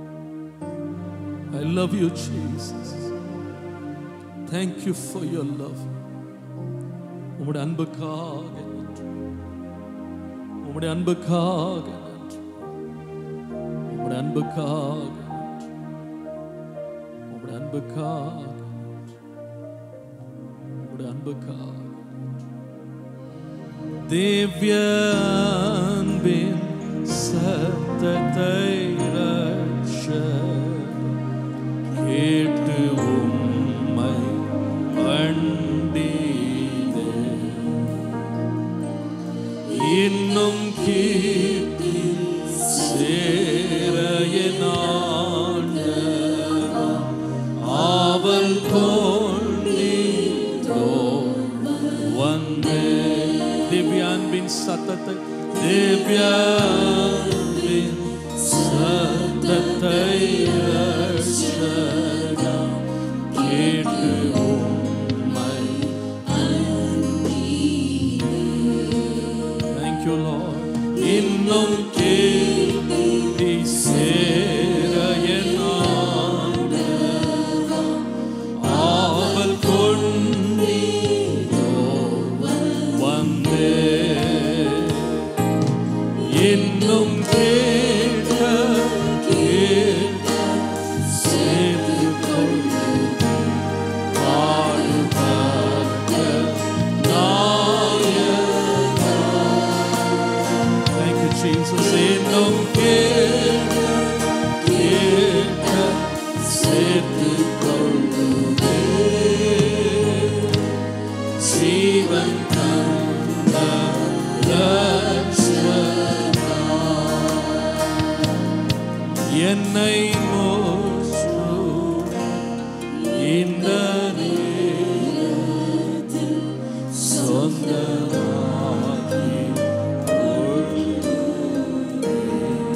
I love you, Jesus. Thank you for your love. உம்முடைய அன்புக்காக நன்றி உம்முடைய அன்புக்காக நன்றி உம்முடைய அன்புக்காக நன்றி உம்முடைய அன்புக்காக நன்றி உம்முடைய அன்புக்காக திவ்ய அன்பின் சத்தத்தை ரட்ச கேட்டு உம்மை பண்டிதே இன்னும் கீர்த்தி சேர என் ஆண்டவா, ஆவல் கொண்டீரோ வந்தே திவ்யான்பின் சத்தத்தை திவ்யான்பின் சத்தத்தை ரட்சகா கேட்டு உம்மை Thank you, Lord. இன்னும் கேள்வி சேர என் ஆண்டவா, ஆவல் கொண்டீரோ வந்தே இன்னும் கேட்க கேட்க சேர்த்து கொண்டு பாடுபட்ட நாயகா. Thank you, Jesus. இன்னும் கேட்க கேட்க சேர்த்து கொள்ளுவே ஜீவன் தந்த ரட்சகா. என்னை மோற்றும் இந்த நேரத்தில் சொந்தமாக்கி கொள்ளுவே.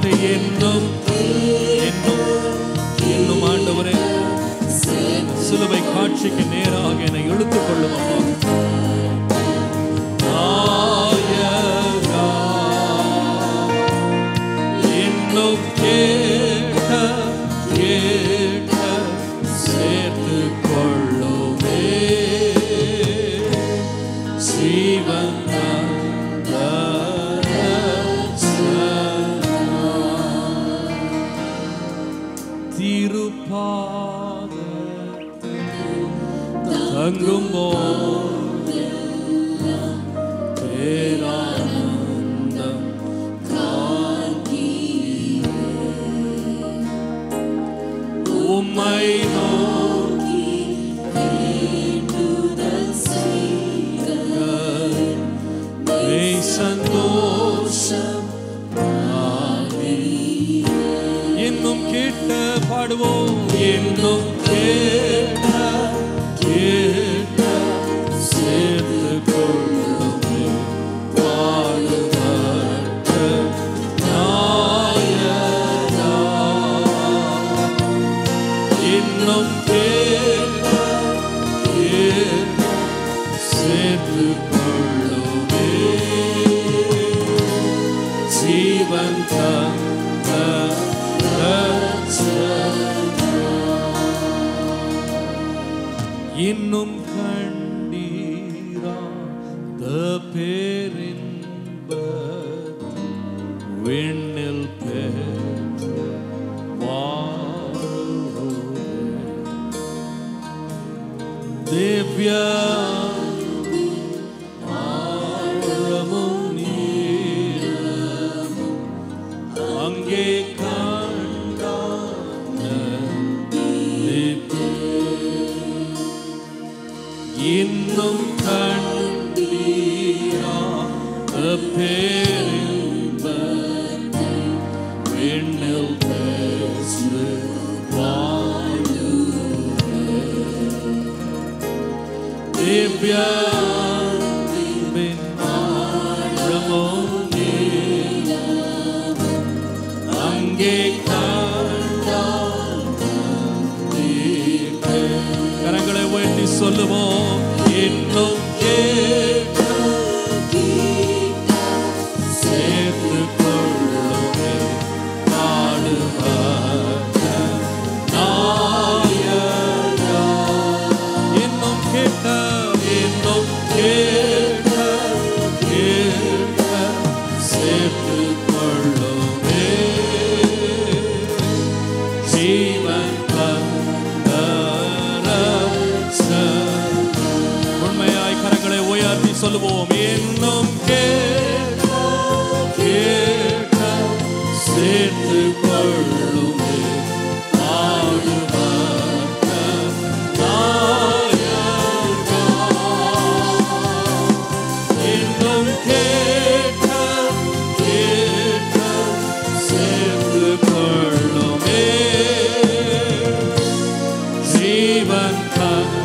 வார்த்தை என்னும் என்னும் என்னும் ஆண்டவரே சிலுவை காட்சிக்கு நேராக என்னை இழுத்துக் கொள்ளும் அப்பா நாயகா, இன்னும் கேட்க கேட்க சேர்த்து கொள்ளுமே ஜீவன் திருப்பாத தங்கும் போது பேரானந்தம் உம்மை நோக்கி மெய் சந்தோஷம் இன்னும் கேட்ட பாடுவோம் இன்னும் கேட்ட கேட்ட சேர்த்து கொள்ளுமே பாடுபட்ட நாயகா. இன்னும் கேட்ட கேட்ட சேர்த்து கொள்ளுமே ஜீவன் தந்த இன்னும் கண்டீரா த பேரின்ப விண்ணில் பெற்ற வாருவே. திவ்ய ஆழமும் நீளமும் அங்கே கண்டான இன்னும் கண்டீரா பேரின்ப விண்ணில் பேசு திவ்யாவின் ஆழமும் நீளமும் அங்கே கண்டான் கரங்களை உயர்த்தி சொல்லுவோம் இன்னும் கேட்க சேர்த்து கொள்ளுமே பாடுவார் நாயகா. இன்னும் கேட்க இன்னும் கேட்க கேட்க சேர்த்து கொள்ளுமே ஜீவன் தந்தரசன். உண்மையாய் கரங்களை உயர்த்தி சொல்லுவோம் இன்னும் கேட்க கேட்க சேர்த்து கொள்ளுமே ஆடுபட்ட நாயகா. இன்னும் கேட்க கேட்க சேர்த்து கொள்ளுமே ஜீவன் தந்த